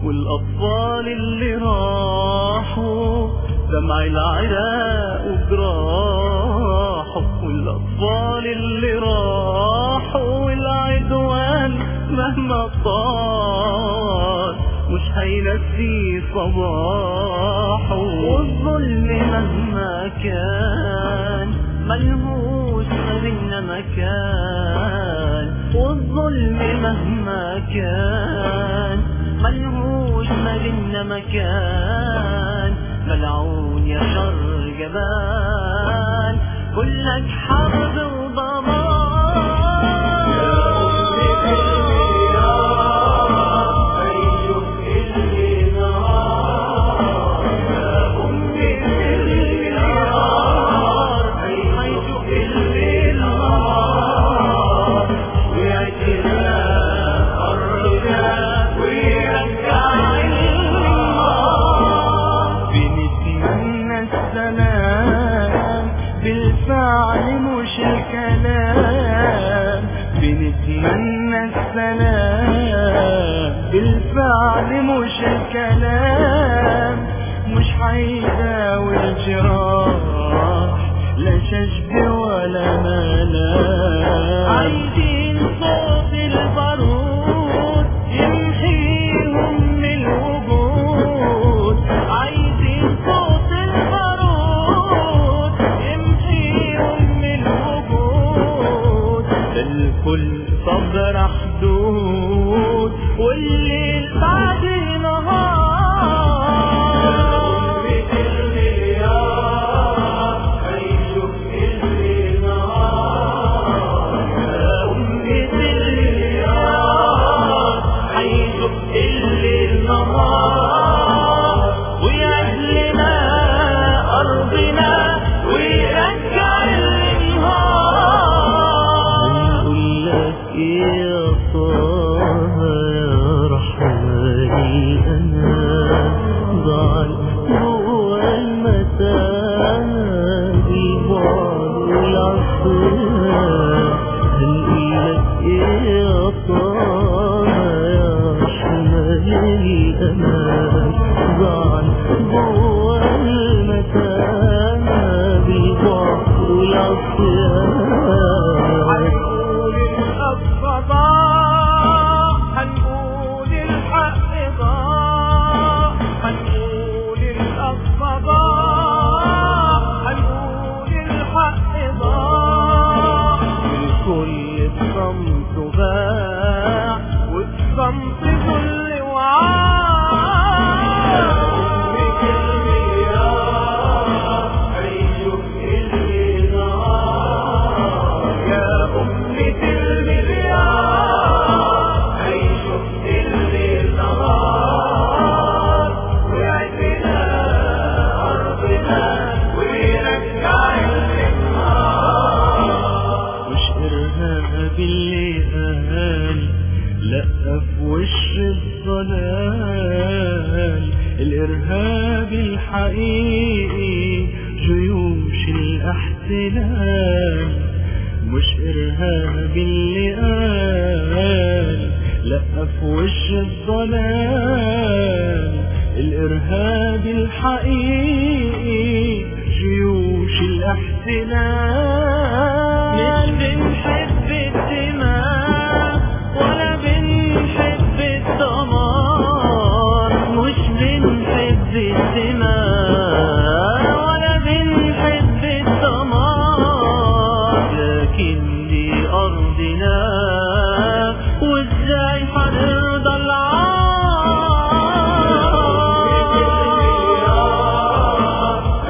والأطفال اللي راحوا دمع العراق وجراحوا والأطفال اللي راحوا والعدوان مهما طال مش هينسي صباحه والظلم مهما كان ملهوش ما بينا مكان والظلم مهما كان ملهوش ما بينا مكان ملعون يا شر جبان كلك حرب بنتمنى السلام بالفعل مش الكلام بنتمنى السلام بالفعل مش الكلام مش هيداوي الجراح لا شجب ولا ملام عايزين صوت البارود يمحيهم من الوجود عايزين صوت البارود يمحيهم من الوجود ده الكل صبر حدود والليل بعد نهار ويأهلنا أرضنا ويرجع النهار نقول لك يا طه يا رحماني أنا ضال جوا المتاهة البعد والعصيان هنقول لك يا طه يا رحماني أنا ضال جوا المتاهة بالبعد والعصيان هنقول الحق ضاع هنقول الحق ضاع هنقول الحق ضاع هنقول الحق ضاع الكل الصمت باع والصمت ذل وعار يا أمة المليار عيشوا في الليل نهار ويعزنا أرضنا ويرجع النهار مش إرهاب اللي قال لأ في وش الضلال الإرهاب الحقيقي جيوش الاحتلال مش إرهاب اللي قال لأ في وش الضلال الإرهاب الحقيقي جيوش الاحتلال مش بنحب الدماء ولا بنحب الدمار مش بنحب الدماء ولا بنحب الدمار لكن دي أرضنا وازاي هنرضى العار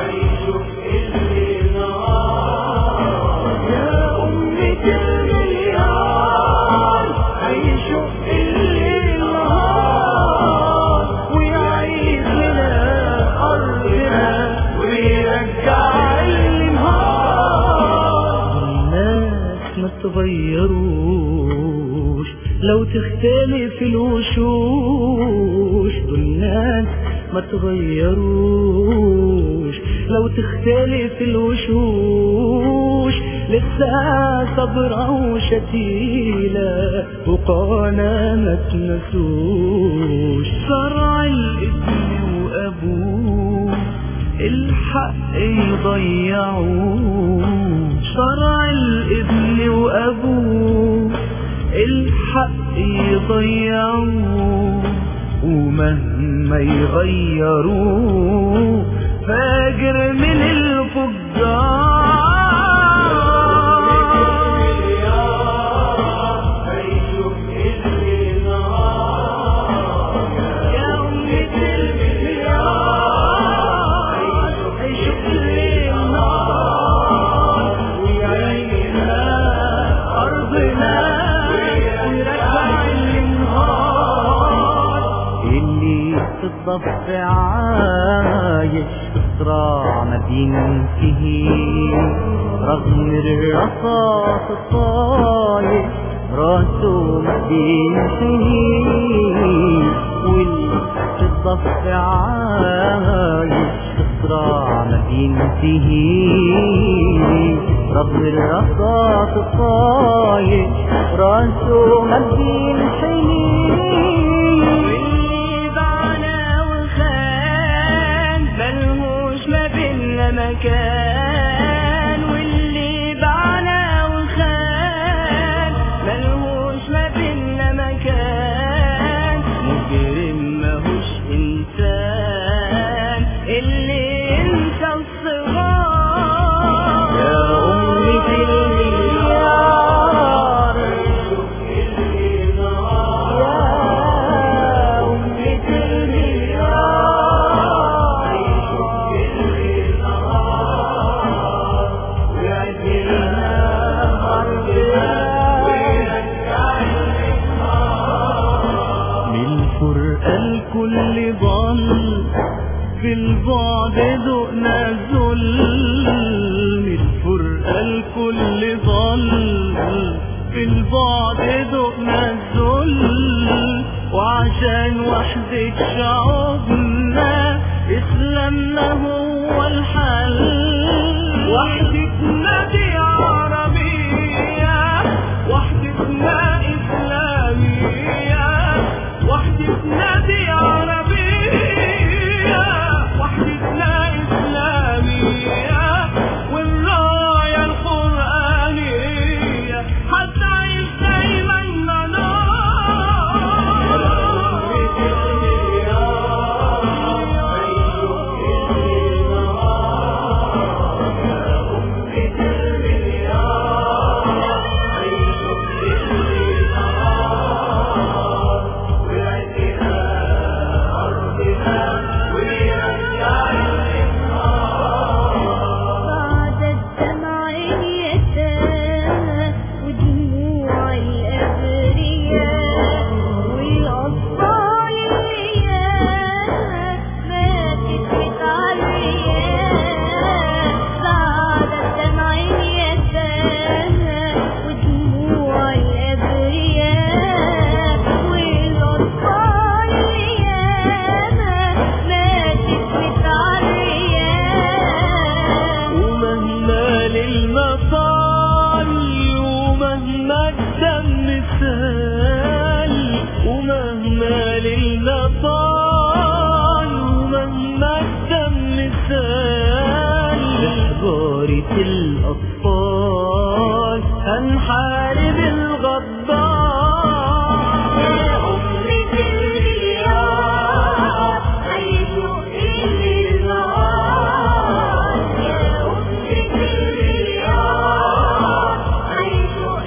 يا أمة المليار عيشوا في الليل نهار ويعيش لنا أرضنا ويرجع النهار الناس ما تغيروش لو تختلف الوشوش دول الناس ما تغيروش لو تختلف الوشوش لسه صبرة وشتيلة وقانا ما تنسوش شرع الابن وابوه الحق يضيعوه شرع الابن وابوه الحق يضيعوه ومهما يغيروه فاجر من الفجار يا أمة المليار هيشوف الليل نار ويعينا أرضنا ويرجع النهار اللي في الضف عايش صراع ما بينتهي رغم الرصاص الطايش راسه ما بينتهي واللي في الضف عايش صراع ما بينتهي رغم الرصاص الطايش راسه ما بينتهي واللي باعنا وخان ملهوش ما بينا مكان واللي باعنا وخان ملهوش ما بينا مكان مجرم ماهوش انسان اللي انسى الصغار يا امي في المليار يا أمي في من الفرقة الكل ضل في البعد ذقنا الذل من الفرقة الكل ضل في البعد ذقنا الذل وعشان وحدة شعوبنا إسلامنا هو الحل وحدتنا دي عربية وحدتنا إسلامية وحدتنا دي عربية وحدتنا إسلامية والراية القرآنية هتعيش دايما بعد الدمع اليتامى ودموع الأبرياء والأطفال اليتامى ماتت متعرياء بعد الدمع اليتامى ودموع الأبرياء والأطفال اليتامى ماتت متعرياء ومهما للمطال ومهما الدم سال ومهما للمطال ومهما الدم سال لحضارة الأطفال هنحارب الغدار يا أمي في المليار هيشوق النهار يا أمي في المليار هيشوق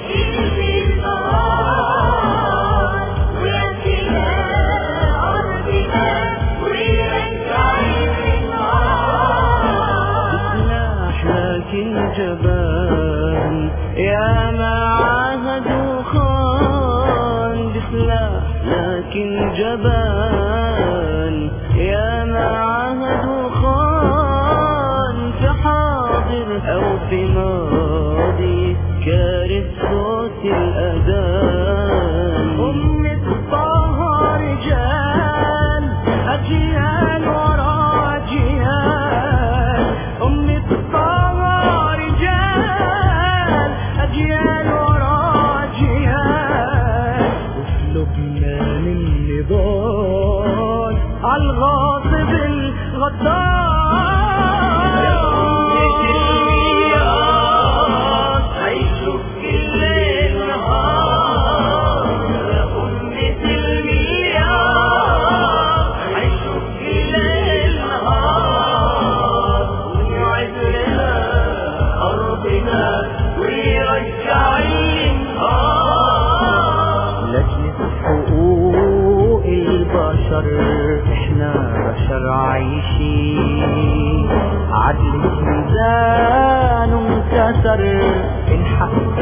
النهار ويأتينا أرضنا ويرجع النهار سلاح لكن جبان احنا بشر عايشين عدل ميزان انكسر من حق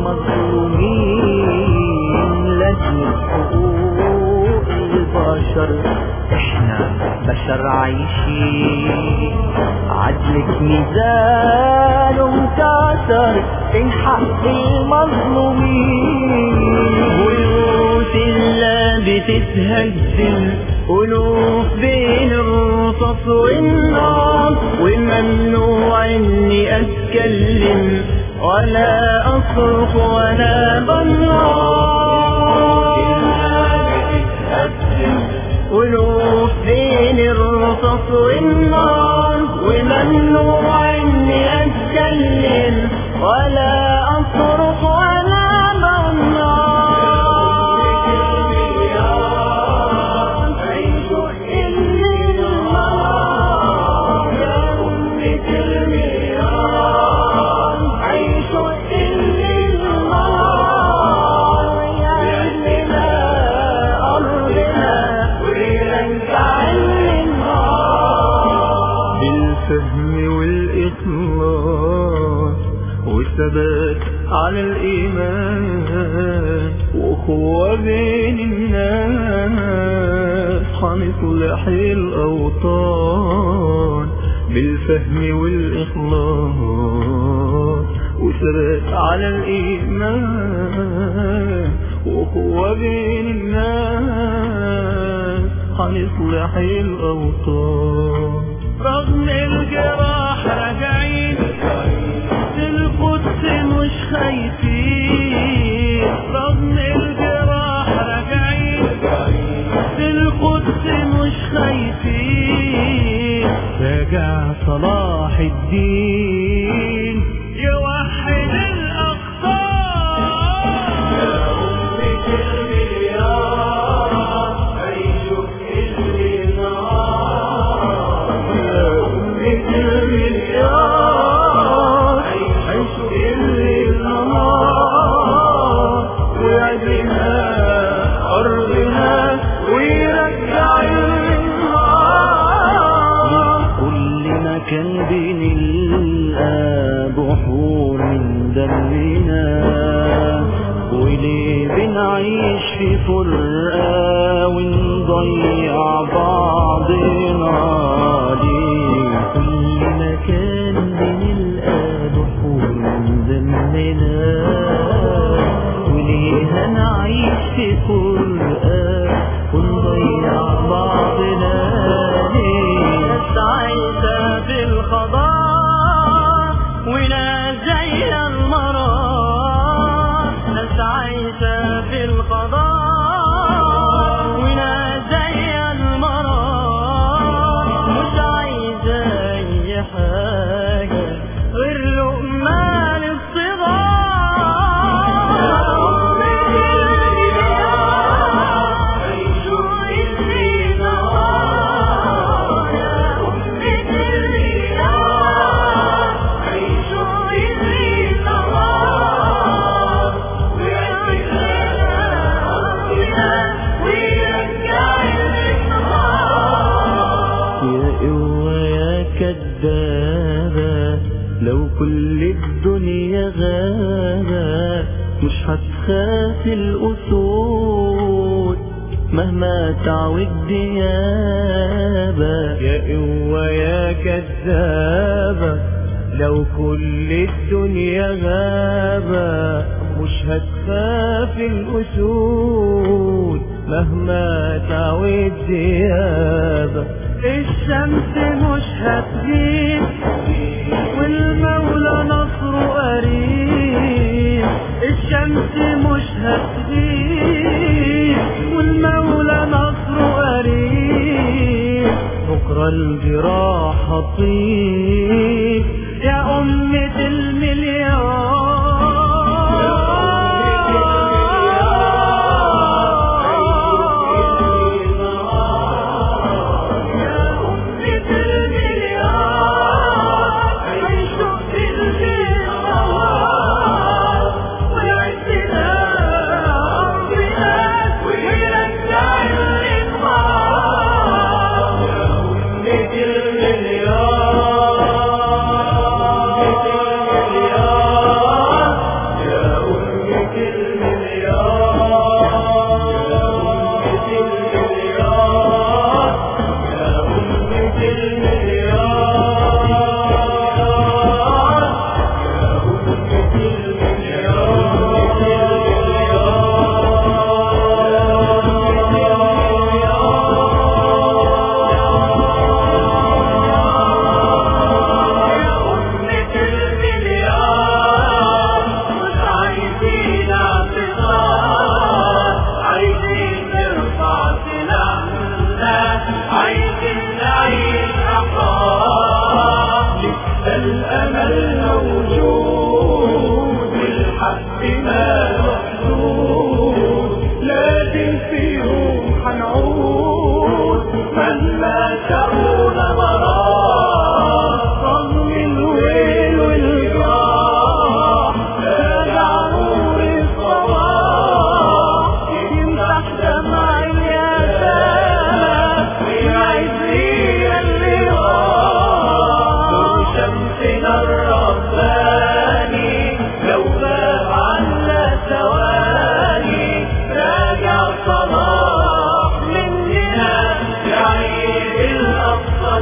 المظلومين لجل حقوق البشر احنا بشر عايشين عدلك ميزان انكسر من حق المظلومين بيوت الله بتتهدم ألوف بين الرصاص والنار وممنوع إني أتكلم ولا أصرخ ولا بنار ألوف بين الرصاص والنار وممنوع إني أتكلم ولا أصرخ ولا بالفهم والإخلاص والثبات على الإيمان وأخوة بين الناس هنصلح الأوطان بالفهم والإخلاص والثبات على الإيمان وأخوة بين الناس هنصلح الأوطان رغم الجراح راجعين القدس مش خايفين رغم الجراح راجعين القدس مش خايفين راجع صلاح الدين يوحد كل مكان بنلقى بحور من دمنا وليه بنعيش في فرقة ونضيع بعضنا ليه كل مكان بنلقى بحور من دمنا وليه هنعيش في فرقة ونضيع بعضنا ليه ناس عايشة في الخضار وناس زي المرار ناس عايشة في الخضار وناس زي المرار مش عايزة أي حاجة غير لقمان يا قوة يا كدابة لو كل الدنيا غابة مش هتخاف الأسود مهما تعود ديابة يا قوة يا كذابة لو كل الدنيا غابة مش هتخاف الأسود مهما تعود ديابة الشمس مش هتغيب والمولى نصره قريب الشمس مش هتغيب والمولى نصره قريب بكرة الجراح هطيب يا أمة المليار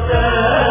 الرسائل